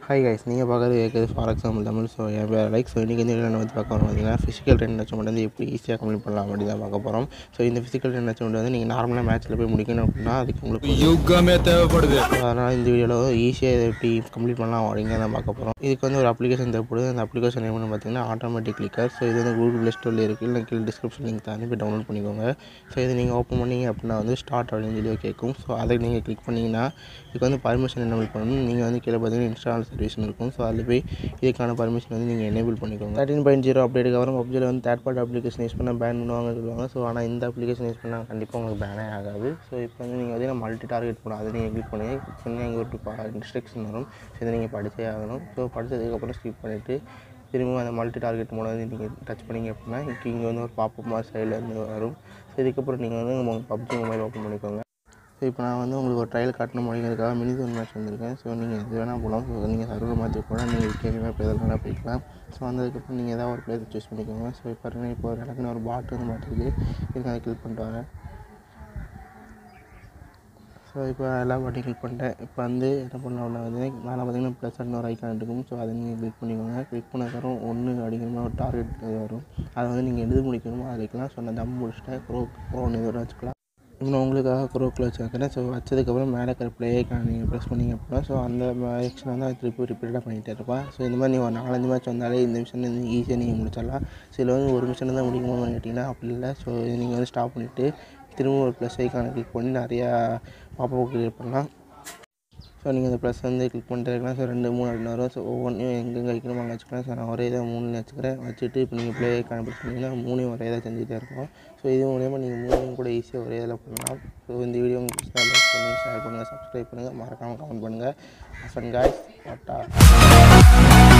hi guys நீங்கள் பார்க்குறது கேட்குது ஃபார் எக்ஸாம்பிள் தமிழ் ஸோ என் பேர் லைக் ஸோ இன்றைக்கி வந்து என்ன வந்து பார்க்க போகிறோம் பார்த்தீங்கன்னா ஃபிசிக்கல் ட்ரெயின் அச்சீவ்மெண்ட் வந்து எப்படி ஈஸியாக கம்ப்ளீட் பண்ணலாம் அப்படி தான் பார்க்க போகிறோம் ஸோ இந்த ஃபிசிக்கல் ட்ரெயின் அச்சீவ்மெண்ட் வந்து நீங்கள் நார்மலாக மேட்ச்சில் போய் முடிக்கணும் அப்படின்னா அதுக்கு உங்களுக்கு யுகமே தேவைப்படுது அதனால் இந்த வீடியோவில் ஈஸியாக இதை எப்படி கம்ப்ளீட் பண்ணலாம் அப்படிங்கிறத பார்க்க போகிறோம் இதுக்கு வந்து ஒரு அப்ளிகேஷன் தேவைப்படுது அந்த அப்ளிகேஷன் என்னன்னு பார்த்தீங்கன்னா ஆட்டோமேட்டிக் கிளிக்கர் ஸோ இது வந்து கூகுள் ப்ளே ஸ்டோரில் இருக்குது இல்லை கீழே டிஸ்கிரிப்ஷன் லிங்க் தாண்டி போய் டவுன்லோட் பண்ணிக்கோங்க ஸோ இது நீங்கள் ஓப்பன் பண்ணீங்க அப்படின்னா வந்து ஸ்டார்ட் அப்படின்னு சொல்லி கேட்கும் ஸோ அதை நீங்கள் கிளிக் பண்ணிங்கன்னா இதுக்கு வந்து பர்மிஷன் என்னபிள் பண்ணணும் நீங்கள் வந்து கீழே பார்த்தீங்கன்னா இன்ஸ்டால் சர்வீஸ்னு இருக்கும் ஸோ அதில் போய் இதுக்கான பர்மிஷன் வந்து நீங்கள் எனேபிள் பண்ணிக்கோங்க தேர்ட்டின் பாயிண்ட் ஜீரோ அப்டேட்டுக்கு அப்புறம் பப்ஜியில் வந்து தேர்ட் பார்ட்டி அப்ளிகேஷன் யூஸ் பண்ணால் பேன் பண்ணுவாங்கன்னு சொல்லுவாங்க ஸோ ஆனால் இந்த அப்ளிகேஷன் யூஸ் பண்ணால் கண்டிப்பாக உங்களுக்கு பேனே ஆகாது ஸோ இப்போ வந்து நீங்கள் வந்து மல்டி டார்கெட் பண்ணணும் அதை நீங்கள் கிளிக் பண்ணி கிளிக் பண்ணி அங்கே ஒரு இன்ஸ்ட்ரக்ஷன் வரும் ஸோ இதை நீங்கள் படிச்சே ஆகணும் ஸோ படித்ததுக்கப்புறம் ஸ்கிப் பண்ணிவிட்டு திரும்ப அந்த மல்டி டார்கெட் மோட வந்து நீங்கள் டச் பண்ணிங்க அப்படின்னா இங்கே இங்கே வந்து ஒரு பாப்பப் மாதிரி சைடில் இருந்து வரும் ஸோ இதுக்கப்புறம் நீங்கள் வந்து உங்கள் பப்ஜி மொபைல் ஓப்பன் பண்ணிக்கோங்க ஸோ இப்போ நான் வந்து உங்களுக்கு ஒரு ட்ரையல் காட்டணும் அப்படிங்கிறதுக்காக மினி ஜோன் மேட்ச் வந்திருக்கேன் ஸோ நீங்கள் எது வேணால் போகலாம் ஸோ நீங்கள் சர்வர் மாற்றி கூட நீங்கள் கேள்வி மேப் எதில் வேணால் போய்க்கலாம் ஸோ வந்ததுக்கப்புறம் நீங்கள் ஏதாவது ஒரு பிளேஸ் சூஸ் பண்ணிக்கோங்க ஸோ இப்போ பாருங்க இப்போ ஒரு இடத்துல ஒரு பாட்டு வந்து மாட்டிருக்கு இதுக்கு அதை கிளிக் பண்ணிட்டு வரேன் ஸோ இப்போ எல்லா பாட்டையும் கிளிக் பண்ணிட்டேன் இப்போ வந்து என்ன பண்ணலாம்னா வந்து மேலே பார்த்தீங்கன்னா ப்ளஸ் ஒரு ஐக்கான் இருக்கும் ஸோ அதை நீங்கள் கிளிக் பண்ணிக்கோங்க கிளிக் பண்ணதுக்கப்புறம் ஒன்று அப்படிங்கிற மாதிரி ஒரு டார்கெட் வரும் அதை வந்து நீங்கள் எழுத முடிக்கணுமோ அதை வைக்கலாம் ஸோ நான் தம் முடிச்சுட்டேன் க்ரோ க்ரோன்னு இதோட வச்சுக்கலாம் இப்போ நான் உங்களுக்காக க்ரோக்கில் வச்சுருக்கேன் ஸோ வச்சதுக்கப்புறம் மேலே இருக்கிற ப்ளே ஐக்கான் நீங்கள் ப்ரெஸ் பண்ணிங்க அப்படின்னா ஸோ அந்த ஆக்ஷன் வந்து அது திருப்பி ரிப்பீட்டாக பண்ணிகிட்டே இருப்பான் ஸோ இந்த மாதிரி நீங்கள் ஒரு நாலஞ்சு மேட்ச் வந்தாலே இந்த மிஷன் வந்து ஈஸியாக நீங்கள் முடிச்சிடலாம் ஸோ இதில் வந்து ஒரு மிஷன் தான் முடிக்கணும்னு கேட்டிங்கன்னா அப்படி இல்லை ஸோ நீங்கள் வந்து ஸ்டாப் பண்ணிவிட்டு திரும்ப ஒரு ப்ளஸ் ஐக்கானை கிளிக் பண்ணி நிறையா பாப்பா கிளியர் பண்ணலாம் ஸோ நீங்கள் அந்த ப்ளஸ் வந்து கிளிக் பண்ணிட்டு இருக்கலாம் ஸோ ரெண்டு மூணு அப்படின்னு வரும் ஸோ ஒவ்வொன்றையும் எங்கெங்கே வைக்கணுமோ அங்கே வச்சுக்கலாம் ஸோ நான் ஒரே இதாக மூணு வச்சுக்கிறேன் வச்சுட்டு இப்போ நீங்கள் ப்ளே கான்பிட் பண்ணிங்கன்னா மூணையும் ஒரே இதாக செஞ்சுட்டே இருக்கும் ஸோ இது மூலியமாக நீங்கள் மூணையும் கூட ஈஸியாக ஒரே இதில் பண்ணலாம் ஸோ இந்த வீடியோ உங்களுக்கு பிடிச்சா லைக் பண்ணுங்கள் ஷேர் பண்ணுங்கள் சப்ஸ்கிரைப் பண்ணுங்கள் மறக்காமல் கமெண்ட் பண்ணுங்கள் அசன் காய்ஸ் டாட்டா